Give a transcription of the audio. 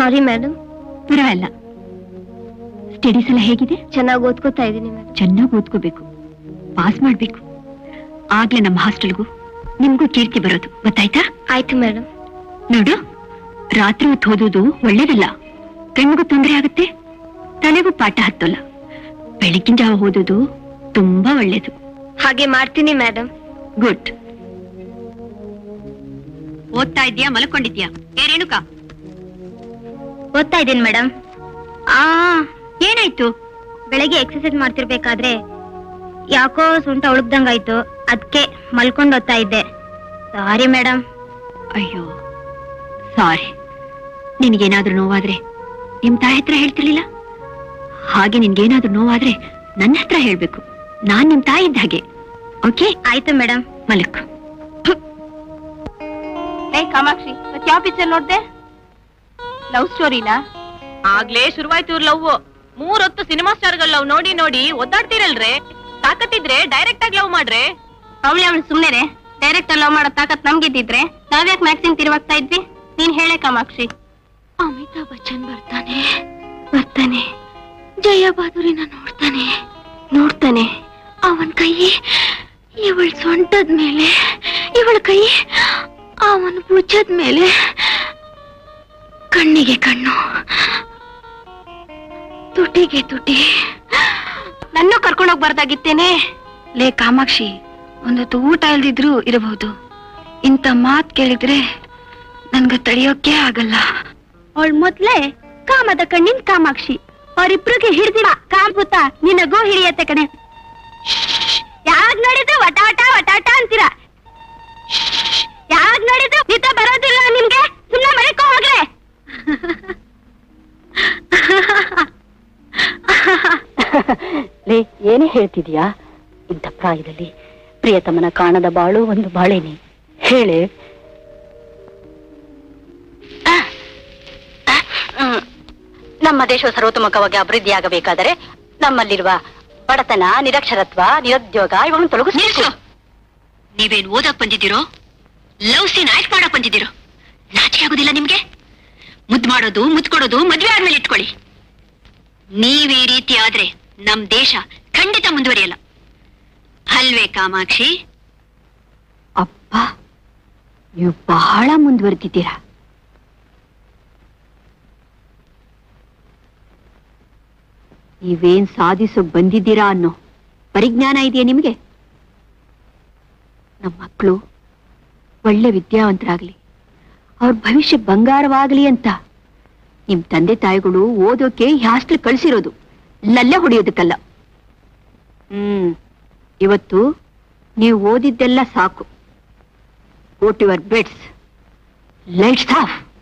sorry madam ಪರವಾಗಿಲ್ಲ studies ಎಲ್ಲ ಹೇಗಿದೆ ಚೆನ್ನಾಗಿ ಓದ್ಕೋತಾ ಇದ್ದೀನಿ ಮೇಡಮ್ ಚೆನ್ನಾಗಿ ಓದ್ಕೋಬೇಕು ಪಾಸ್ ಮಾಡ್ಬೇಕು ಆಗ್ಲೇ ನಮ್ಮ ಹಾಸ್ಟೆಲ್ಗೂ ನಿಮ್ಗೂ ಕೀರ್ತಿ ಬರೋದು ಗೊತ್ತಾಯ್ತಾ ಆಯ್ತು ಮೇಡಮ್ ನೋಡು ರಾತ್ರಿ ಹೊತ್ತು ಓದೋದು ಒಳ್ಳೇದಲ್ಲ ಕಣ್ಣಿಗೂ ತೊಂದರೆ ಆಗುತ್ತೆ ತಲೆಗೂ ಪಾಠ ಹತ್ತಲ್ಲ ಬೆಳಗಿನ ಜಾವ ಓದೋದು ತುಂಬಾ ಒಳ್ಳೇದು ಹಾಗೆ ಮಾಡ್ತೀನಿ ಮೇಡಮ್ ಗುಡ್ ಓದ್ತಾ ಇದ್ಯಾ ಮಲ್ಕೊಂಡಿದ್ಯಾ ಏ ರೇಣುಕಾ ಓದ್ತಾ ಇದ್ದೀನಿ ಮೇಡಮ್ ಆ ಏನಾಯ್ತು ಬೆಳಗ್ಗೆ ಎಕ್ಸರ್ಸೈಸ್ ಮಾಡ್ತಿರ್ಬೇಕಾದ್ರೆ ಯಾಕೋ ಸೊಂಟ ಉಳುಕ್ದಂಗಾಯ್ತು ಅದಕ್ಕೆ ಮಲ್ಕೊಂಡು ಓದ್ತಾ ಇದ್ದೆ ಸಾರಿ ಮೇಡಮ್ ಅಯ್ಯೋ ಸಾರಿ ನಿನಗೇನಾದ್ರೂ ನೋವಾದ್ರೆ ನಿಮ್ ತಾಯಿ ಹತ್ರ ಹೇಳ್ತಿರ್ಲಿಲ್ಲ ಹಾಗೆ ನಿನ್ಗೇನಾದ್ರೂ ನೋವಾದ್ರೆ ನನ್ನ ಹತ್ರ ಹೇಳ್ಬೇಕು ನಾನ್ ನಿಮ್ ತಾಯಿ ಇದ್ದ ಹಾಗೆ ಓಕೆ ಆಯ್ತು ಮೇಡಮ್ ಮಲಕ್ ಏ ಕಾಮಾಕ್ಷಿ ಮತ್ತೆ ಯಾವ ಪಿಕ್ಚರ್ ನೋಡ್ದೆ ಲವ್ ಸ್ಟೋರಿನಾ ಆಗ್ಲೇ ಶುರುವಾಯ್ತು ಇವ್ರ ಲವ್ ಮೂರೊತ್ತು ಸಿನಿಮಾ ಸ್ಟಾರ್ಗಳ ಲವ್ ನೋಡಿ ನೋಡಿ ಒದ್ದಾಡ್ತಿರಲ್ರೆ ತಾಕತ್ತಿದ್ರೆ ಡೈರೆಕ್ಟ್ ಆಗಿ ಲವ್ ಮಾಡ್ರೆ ಅವಳೆ ಅವಳು ಸುಮ್ನೆ ಡೈರೆಕ್ಟ್ ಲವ್ ಮಾಡೋ ತಾಕತ್ ನಮ್ಗಿದ್ದಿದ್ರೆ ನಾವ್ಯಾಕ್ ಮ್ಯಾಕ್ಸಿನ್ ತಿರುವಾಗ್ತಾ ಇದ್ವಿ ನೀನ್ ಹೇಳೆ ಕಾಮಾಕ್ಷಿ ಅಮಿತಾಬ್ ಬಚ್ಚನ್ ಬರ್ತಾನೆ ಬರ್ತಾನೆ ಜಯ ಬಹಾದೂರಿನ ನೋಡ್ತಾನೆ ನೋಡ್ತಾನೆ ಅವನ್ ಕೈ ಇವಳ ಸೊಂಟದ ಮೇಲೆ ಇವಳ ಕೈ ಅವನ ಭುಜದ ಮೇಲೆ ಕಣ್ಣಿಗೆ ಕಣ್ಣು ತುಟಿಗೆ ತುಟಿ ನನ್ನೂ ಕರ್ಕೊಂಡೋಗ್ ಬರ್ದಾಗಿತ್ತೇನೆ ಲೇ ಕಾಮಾಕ್ಷಿ ಒಂದೊತ್ತು ಊಟ ಇಲ್ದಿದ್ರು ಇರಬಹುದು ಇಂಥ ಮಾತ್ ಕೇಳಿದ್ರೆ ನನ್ಗ ತಡೆಯೋಕೆ ಆಗಲ್ಲ ಅವಳ ಮೊದ್ಲೇ ಕಾಮದ ಕಣ್ಣಿನ ಕಾಮಾಕ್ಷಿ ಅವರಿಬ್ರಿಗೆ ಹಿಡ್ದಿಡ ಕಾಂಪುತ ನಿನಗೂ ಹಿಡಿಯತ್ತೆ ಕಣೆ ಯಾಗ್ ನೋಡಿದ್ರು ವಟಾಟ ವಟಾಟ ಅಂತೀರ ಯಾಗ್ ನೋಡಿದ್ರು ನಿದ್ದೆ ಬರೋದಿಲ್ಲ ನಿಮ್ಗೆ ಸುಮ್ಮನೆ ಮರಿಕೋ ಹೋಗ್ರೆ ಲೇ ಏನೇ ಹೇಳ್ತಿದ್ಯಾ ಇಂಥ ಪ್ರಾಯದಲ್ಲಿ ಪ್ರಿಯತಮನ ಕಾಣದ ಬಾಳು ಒಂದು ಬಾಳೆನೆ ಹೇಳೆ ನಮ್ಮ ದೇಶ ಸರ್ವತೋಮುಖವಾಗಿ ಅಭಿವೃದ್ಧಿಯಾಗಬೇಕಾದರೆ ನಮ್ಮಲ್ಲಿರುವ ಬಡತನ ನಿರಕ್ಷರತ್ವ ನಿರುದ್ಯೋಗ ಇವನ್ನು ತೊಲಗಿಸ ನೀವೇನ್ ಓದಕ್ ಬಂದಿದ್ದೀರೋ ಲವ್ ಸೀನ್ ಆಕ್ಟ್ ಮಾಡಕ್ ಬಂದಿದ್ದೀರೋ ನಾಚಿಕೆ ಆಗೋದಿಲ್ಲ ನಿಮ್ಗೆ ಮುದ್ದು ಮಾಡೋದು ಮುದ್ದು ಕೊಡೋದು ಮದ್ವೆ ಆದ್ಮೇಲೆ ಇಟ್ಕೊಳ್ಳಿ ನೀವ್ ಈ ರೀತಿ ಆದ್ರೆ ನಮ್ ದೇಶ ಖಂಡಿತ ಮುಂದುವರಿಯಲ್ಲ ಅಲ್ವೇ ಕಾಮಾಕ್ಷಿ ಅಪ್ಪ ನೀವು ಬಹಳ ಮುಂದುವರೆದಿದ್ದೀರಾ ನೀವೇನ್ ಸಾಧಿಸೋ ಬಂದಿದ್ದೀರಾ ಅನ್ನೋ ಪರಿಜ್ಞಾನ ಇದೆಯಾ ನಿಮಗೆ ನಮ್ಮ ಮಕ್ಕಳು ಒಳ್ಳೆ ವಿದ್ಯಾವಂತರಾಗ್ಲಿ ಅವ್ರ ಭವಿಷ್ಯ ಬಂಗಾರವಾಗ್ಲಿ ಅಂತ ನಿಮ್ ತಂದೆ ತಾಯಿಗಳು ಓದೋಕೆ ಈ ಹಾಸ್ಟೆಲ್ ಕಳಿಸಿರೋದು ಲಲ್ಲೆ ಹೊಡೆಯೋದಕ್ಕಲ್ಲ ಹ್ಮ್ ಇವತ್ತು ನೀವು ಓದಿದ್ದೆಲ್ಲ ಸಾಕು go to your beds lights of